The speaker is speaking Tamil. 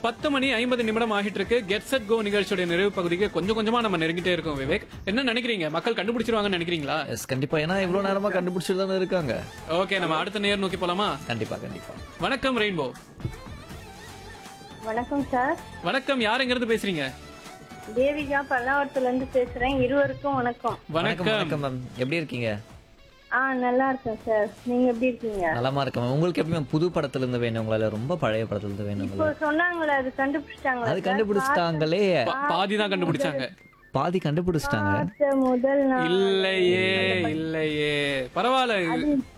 பத்து மணி ஐம்பது நிமிடம் ஆகிட்டு இருக்கு கெட் செட் கோ நிகழ்ச்சியோட நிறைவு பகுதிக்கு கொஞ்சம் கொஞ்சமா நம்ம நெருங்கிட்டே இருக்கோம் விவேக் என்ன நினைக்கிறீங்க மக்கள் கண்டுபிடிச்சிருவாங்கன்னு நினைக்கிறீங்களா எஸ் கண்டிப்பா ஏன்னா இவ்வளவு நேரமா கண்டுபிடிச்சிட்டு தானே இருக்காங்க ஓகே நம்ம அடுத்த நேர் நோக்கி போலாமா கண்டிப்பா கண்டிப்பா வணக்கம் ரெயின்போ வணக்கம் சார் வணக்கம் யார் எங்க இருந்து பேசுறீங்க தேவிகா பல்லாவரத்துல இருந்து பேசுறேன் இருவருக்கும் வணக்கம் வணக்கம் வணக்கம் வணக்கம் மேம் எப்படி இருக்கீங்க ஆ நல்லா இருக்கேன் சார் நீங்க எப்படி இருக்கீங்க நலமா இருக்கேன் மேம் உங்களுக்கு எப்படி மேம் புது படத்துல இருந்து வேணுங்களா இல்ல ரொம்ப பழைய படத்துல இருந்து இப்போ வேணுங்களா சொன்னாங்களே அது கண்டுபிடிச்சிட்டாங்களா அது கண்டுபிடிச்சிட்டாங்களே பா- பாதி தான் கண்டுபிடிச்சாங்க பாதி கண்டுபிடிச்சிட்டாங்க பார்த்த முதல் நாள் இல்லையே இல்லையே பரவாயில்ல